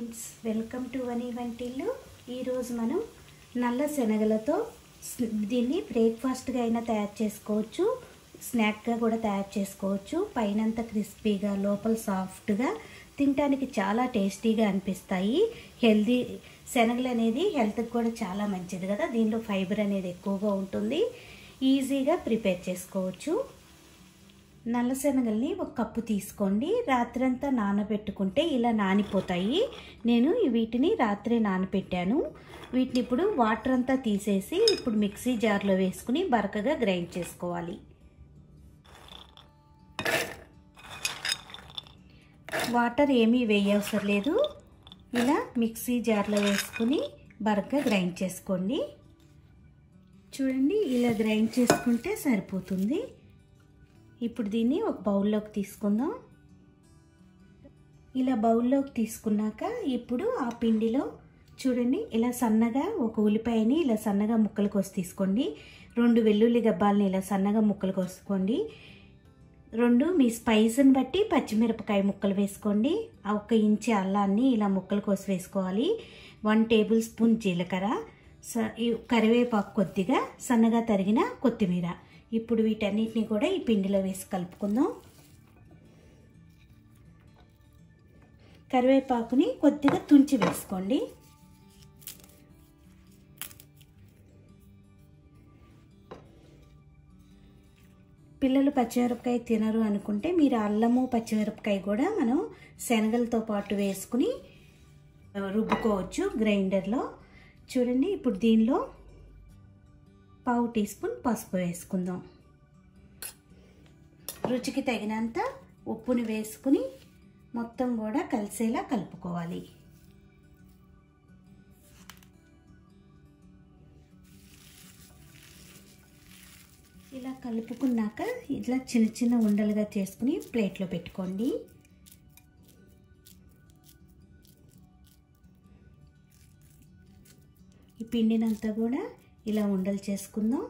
friends welcome to వనీ వంటిల్లు ఈరోజు మనం నల్ల శనగలతో స్- దీన్ని బ్రేక్ఫాస్ట్గా అయినా తయారు చేసుకోవచ్చు స్నాక్గా కూడా తయారు చేసుకోవచ్చు పైనంతా క్రిస్పీగా లోపల సాఫ్ట్గా తినడానికి చాలా టేస్టీగా అనిపిస్తాయి హెల్దీ శనగలు అనేది హెల్త్కి కూడా చాలా మంచిది కదా దీనిలో ఫైబర్ అనేది ఎక్కువగా ఉంటుంది ఈజీగా ప్రిపేర్ చేసుకోవచ్చు నల్ల శనగల్ని ఒక కప్పు తీసుకోండి రాత్రంతా నానబెట్టుకుంటే ఇలా నానిపోతాయి నేను వీటిని రాత్రే నానబెట్టాను వీటిని ఇప్పుడు వాటర్ అంతా తీసేసి ఇప్పుడు మిక్సీ జార్లో వేసుకుని బరకగా గ్రైండ్ చేసుకోవాలి వాటర్ ఏమీ వేయవసరం లేదు ఇలా మిక్సీ జార్లో వేసుకుని బరకగా గ్రైండ్ చేసుకోండి చూడండి ఇలా గ్రైండ్ చేసుకుంటే సరిపోతుంది ఇప్పుడు దీన్ని ఒక బౌల్లోకి తీసుకుందాం ఇలా బౌల్లోకి తీసుకున్నాక ఇప్పుడు ఆ పిండిలో చూడండి ఇలా సన్నగా ఒక ఉల్లిపాయని ఇలా సన్నగా ముక్కలు కోసి తీసుకోండి రెండు వెల్లుల్లి గబ్బాలని ఇలా సన్నగా ముక్కలు కోసుకోండి రెండు మీ స్పైస్ని బట్టి పచ్చిమిరపకాయ ముక్కలు వేసుకోండి ఆ ఒక ఇంచి అల్లాన్ని ఇలా ముక్కలు కోసి వేసుకోవాలి వన్ టేబుల్ స్పూన్ జీలకర్ర స ఈ కరివేపాకు కొద్దిగా సన్నగా తరిగిన కొత్తిమీర ఇప్పుడు వీటన్నిటిని కూడా ఈ పిండిలో వేసి కలుపుకుందాం కరివేపాకుని కొద్దిగా తుంచి వేసుకోండి పిల్లలు పచ్చిమిరపకాయ తినరు అనుకుంటే మీరు అల్లము పచ్చిమిరపకాయ కూడా మనం శనగలతో పాటు వేసుకుని రుబ్బుకోవచ్చు గ్రైండర్లో చూడండి ఇప్పుడు దీనిలో పావు టీ స్పూన్ పసుపు వేసుకుందాం రుచికి తగినంత ఉప్పుని వేసుకుని మొత్తం కూడా కలిసేలా కలుపుకోవాలి ఇలా కలుపుకున్నాక ఇట్లా చిన్న చిన్న ఉండలుగా చేసుకుని ప్లేట్లో పెట్టుకోండి ఈ పిండినంతా కూడా ఇలా ఉండలు చేసుకుందాం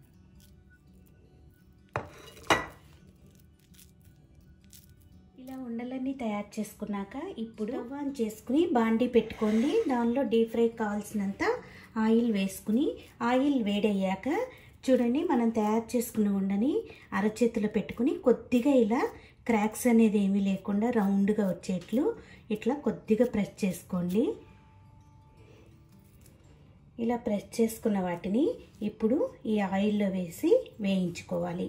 ఇలా ఉండలన్నీ తయారు చేసుకున్నాక ఇప్పుడు స్టవ్ ఆన్ చేసుకుని బాండీ పెట్టుకోండి దానిలో డీప్ ఫ్రై కావాల్సినంత ఆయిల్ వేసుకుని ఆయిల్ వేడయ్యాక చూడండి మనం తయారు చేసుకున్న ఉండని అరచేతిలో పెట్టుకుని కొద్దిగా ఇలా క్రాక్స్ అనేది ఏమీ లేకుండా రౌండ్గా వచ్చేట్లు ఇట్లా కొద్దిగా ప్రెస్ చేసుకోండి ఇలా ప్రెస్ చేసుకున్న వాటిని ఇప్పుడు ఈ ఆయిల్లో వేసి వేయించుకోవాలి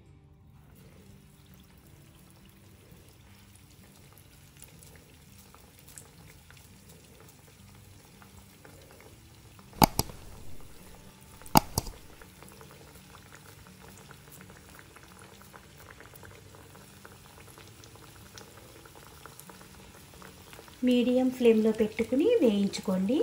మీడియం ఫ్లేమ్లో పెట్టుకుని వేయించుకోండి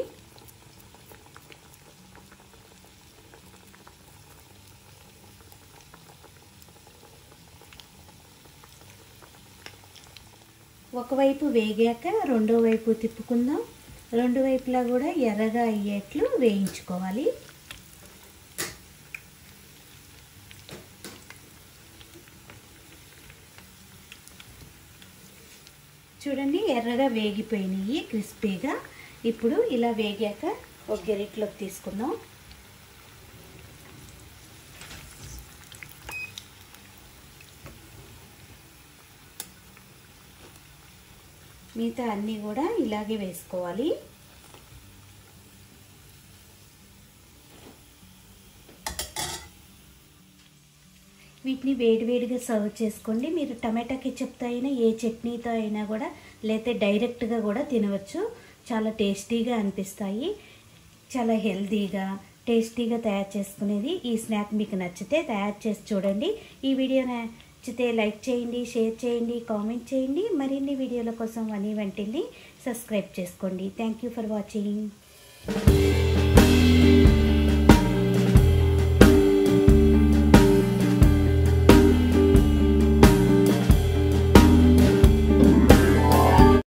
ఒకవైపు వేగాక రెండో వైపు తిప్పుకుందాం రెండు వైపులా కూడా ఎర్రగా అయ్యేట్లు వేయించుకోవాలి చూడండి ఎర్రగా వేగిపోయినాయి క్రిస్పీగా ఇప్పుడు ఇలా వేగాక ఒక గెరిట్లోకి తీసుకుందాం మిగతా అన్నీ కూడా ఇలాగే వేసుకోవాలి వీటిని వేడివేడిగా సర్వ్ చేసుకోండి మీరు టమాటా కెచప్తో అయినా ఏ చట్నీతో అయినా కూడా లేకపోతే డైరెక్ట్గా కూడా తినవచ్చు చాలా టేస్టీగా అనిపిస్తాయి చాలా హెల్తీగా టేస్టీగా తయారు చేసుకునేది ఈ స్నాక్ మీకు నచ్చితే తయారు చేసి చూడండి ఈ వీడియో నచ్చితే లైక్ చేయండి షేర్ చేయండి కామెంట్ చేయండి మరిన్ని వీడియోల కోసం వనీ వంటిల్ని సబ్స్క్రైబ్ చేసుకోండి థ్యాంక్ యూ ఫర్ వాచింగ్